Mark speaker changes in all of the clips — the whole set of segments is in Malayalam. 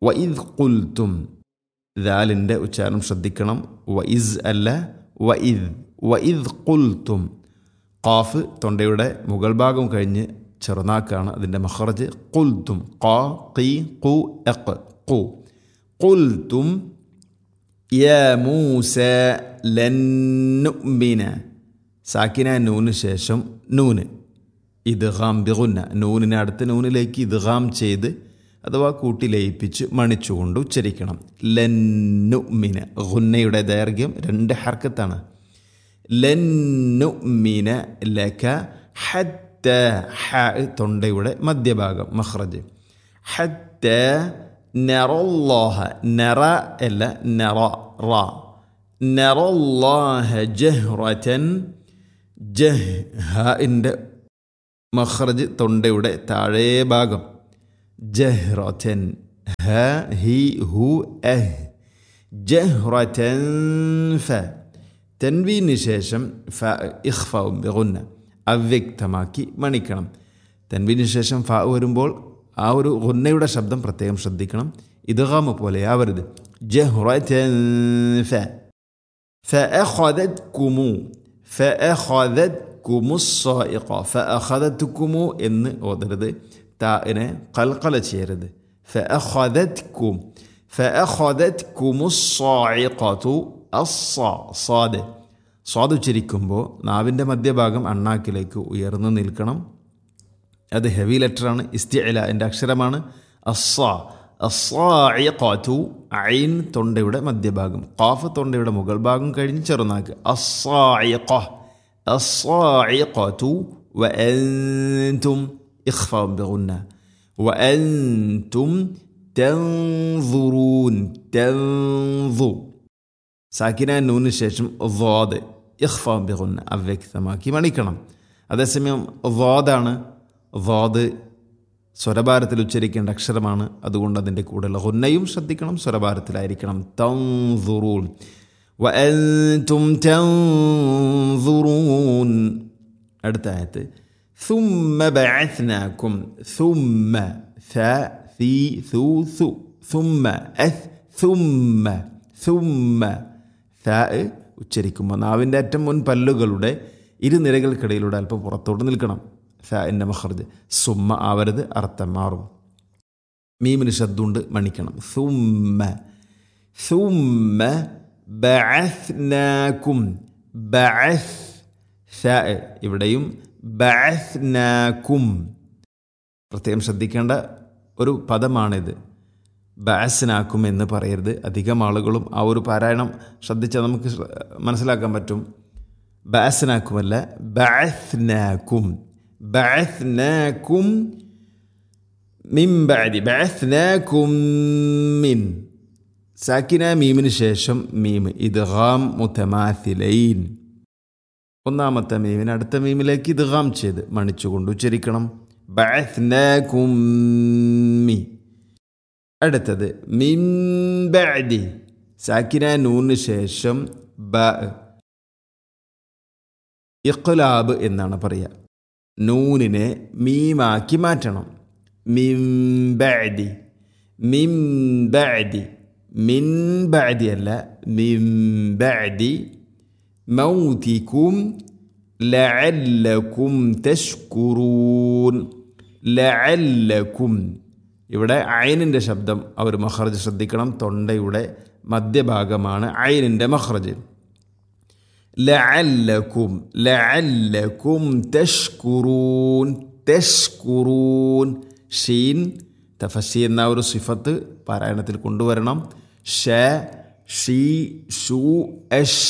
Speaker 1: വഇദ് ഖുൽത്തും ദാലിൻ്റെ ഉച്ചാരണം ശ്രദ്ധിക്കണം വഇസ് അല്ല വഇദ് വഇദ് ഖുൽത്തും ഖാഫ് തൊണ്ടയുടെ മുകൾ ഭാഗം കഴിഞ്ഞ് ചെറുനാക്കാണ് അതിൻ്റെ മഹറജ് ഖുൽത്തും ഖാ ഖി ഖു എഖ് ഖു ഖുൽത്തും യാ മൂസ ലൻ നുഅ്മിന സാക്കിന നൂന് ശേഷം നൂന് ഇദ്ഗാം ബിഗുന്ന നൂനിനെ അടുത്ത നൂനിലേക്ക് ഇദ്ഗാം ചെയ്ത് അഥവാ കൂട്ടി ലയിപ്പിച്ച് മണിച്ചുകൊണ്ട് ഉച്ചരിക്കണം ലന്നുമിന ഗുന്നയുടെ ദൈർഘ്യം രണ്ട് ഹർക്കത്താണ് ലന്നുമിന ലക ഹത്ത ഹ തൊണ്ടയുടെ മധ്യഭാഗം മഹ്റജ് ഹത്ത നറല്ലാഹ നറ അല്ല നറ റ നറല്ലാഹ ജഹ്റതൻ ജഹ് ഹാഇൻ്റെ മഹ്റജ് തൊണ്ടയുടെ താഴേ ഭാഗം ജഹ്റതൻ ഹ ഹി ഹു എഹ് ജഹ്റതൻ ഫ തൻവീന് ശേഷം ഫ ഇഖ്ഫാവും ബിഗുന്ന അവ്യക്തമാക്കി മണിക്കണം തൻവീന് ശേഷം ഫ വരുമ്പോൾ ആ ഒരു ഗുന്നയുടെ ശബ്ദം പ്രത്യേകം ശ്രദ്ധിക്കണം ഇദ്ഗാമ പോലെ ആവരുത് ജഹ്റതൻ ഫ فأخذتكم فأخذتكم الصائقة فأخذتكم എന്ന് ഓതരുത് താഇനെ കൽക്കല ചെയ്യരുത് فأخذتكم فأخذتكم الصاعقة الصا صاد സ്വാദ് ഉച്ചരിക്കുമ്പോൾ നാവിൻ്റെ മധ്യഭാഗം അണ്ണാക്കിലേക്ക് ഉയർന്നു നിൽക്കണം അത് ഹെവി ലെറ്ററാണ് ഇസ്തിഅല എൻ്റെ അക്ഷരമാണ് അസ്സ അസ്സായിഖാത്തു ഐൻ തൊണ്ടയുടെ മധ്യഭാഗം ഖാഫ് തൊണ്ടയുടെ മുകൾ ഭാഗം കഴിഞ്ഞ് ചെറുനാക്ക് അസ്സായിഖ അസ്സായിഖാത്തു വഅൻതും ഇഖ്ഫാം ബിഗുന്ന വഅൻതും തൻظുറൂൻ തൻظു സാക്കിന നൂന് ശേഷം വാദ് ഇഖ്ഫാം ബിഗുന്ന അവ്യക്തമാക്കി മണിക്കണം അതേസമയം വാദാണ് വാദ് സ്വരഭാരത്തിൽ ഉച്ചരിക്കേണ്ട അക്ഷരമാണ് അതുകൊണ്ട് അതിൻ്റെ കൂടെയുള്ള ഹുന്നയും ശ്രദ്ധിക്കണം സ്വരഭാരത്തിലായിരിക്കണം തൻസുറൂൻ വഅൻതും തൻസുറൂൻ അടുത്ത ആയത്ത് ثم بعثناكم ثم ث ثي ثو ثو ثم أث ثم ثم ث ഉച്ചരിക്കുമ്പോൾ നാവിൻ്റെ അറ്റം മുൻ പല്ലുകളുടെ ഇരുനിരകൾക്കിടയിലൂടെ അല്പം പുറത്തോട്ട് നിൽക്കണം ഫാൻ്റെ മഹർജ് സുമ്മ ആവരുത് അർത്ഥം മാറും മീമിന് ശബ്ദമുണ്ട് മണിക്കണം സുമ്മ സുമ്മ ബഅസ്നാക്കും ബഅസ് ഫ ഇവിടെയും ബഅസ്നാക്കും പ്രത്യേകം ശ്രദ്ധിക്കേണ്ട ഒരു പദമാണിത് ബഅസ്നാക്കും എന്ന് പറയരുത് അധികം ആളുകളും ആ ഒരു പാരായണം ശ്രദ്ധിച്ചാൽ നമുക്ക് മനസ്സിലാക്കാൻ പറ്റും ബഅസ്നാക്കുമല്ല ബഅസ്നാക്കും بعثناكم من بعد بعثناكم من സാക്കിന മീമിന് ശേഷം മീം ഇദ്ഗാം മുത്തമാഥിലൈൻ ഒന്നാമത്തെ മീമിന് അടുത്ത മീമിലേക്ക് ഇദ്ഗാം ചെയ്ത് മണിച്ചുകൊണ്ട് ഉച്ചരിക്കണം ബഅത്നാകും മി അടുത്തത് മിൻ ബഅദി സാക്കിന നൂന് ശേഷം ബ ഇഖ്ലാബ് എന്നാണ് പറയുക നൂനിനെ മീമാക്കി മാറ്റണം മിംബഅദി മിംബഅദി മിൻബഅദി അല്ല മിംബഅദി മൗതിക്കും ലഅല്ലക്കും തഷ്കുറൂൻ ലഅല്ലക്കും ഇവിടെ ഐനിൻ്റെ ശബ്ദം അവർ മഹ്റജ് ശ്രദ്ധിക്കണം തൊണ്ടയുടെ മധ്യഭാഗമാണ് ഐനിൻ്റെ മഹ്റജ് ലഅല്ലക്കും ലഅല്ലക്കും തഷ്കുറൂൻ തഷ്കുറൂൻ ഷീൻ തഫസി എന്ന ഒരു സിഫത്ത് പാരായണത്തിൽ കൊണ്ടുവരണം ഷ ഷീ ഷു അഷ്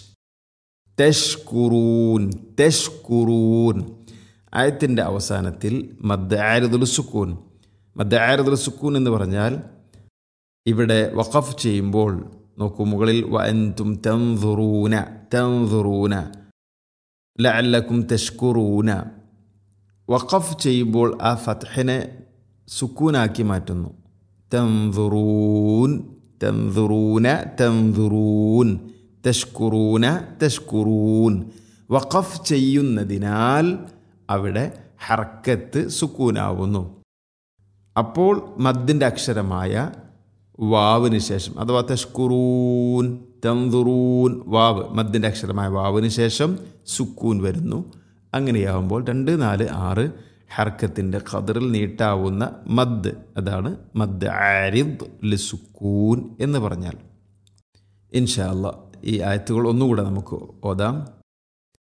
Speaker 1: തഷ്കുറൂൻ തഷ്കുറൂൻ ആയത്തിൻ്റെ അവസാനത്തിൽ മദ് ആരുദുൽ സുക്കൂൻ മദ് ആരുദുൽ സുക്കൂൻ എന്ന് പറഞ്ഞാൽ ഇവിടെ വഖഫ് ചെയ്യുമ്പോൾ നോക്കൂ മുകളിൽ വഅൻതും തൻസുറൂന തൻസുറൂന ലഅല്ലക്കും തഷ്കുറൂന വഖഫ് ചെയ്യുമ്പോൾ ആ ഫത്ഹിനെ സുക്കൂനാക്കി മാറ്റുന്നു തൻസുറൂൻ തൻസുറൂന തൻസുറൂൻ തഷ്കുറൂന തഷ്കുറൂൻ വഖഫ് ചെയ്യുന്നതിനാൽ അവിടെ ഹർക്കത്ത് സുക്കൂനാവുന്നു അപ്പോൾ മദ്ദിൻ്റെ അക്ഷരമായ വാവിന് ശേഷം അഥവാ തഷ്കുറൂൻ തന്തുറൂൻ വാവ് മദ്ദിൻ്റെ അക്ഷരമായ വാവിന് ശേഷം സുക്കൂൻ വരുന്നു അങ്ങനെയാവുമ്പോൾ രണ്ട് നാല് ആറ് ഹർക്കത്തിൻ്റെ ഖദറിൽ നീട്ടാവുന്ന മദ് അതാണ് മദ് ആരിദ് ലിസുക്കൂൻ എന്ന് പറഞ്ഞാൽ ഇൻഷാ അല്ലാ ഈ ആയത്തുകൾ ഒന്നുകൂടെ നമുക്ക് ഓതാം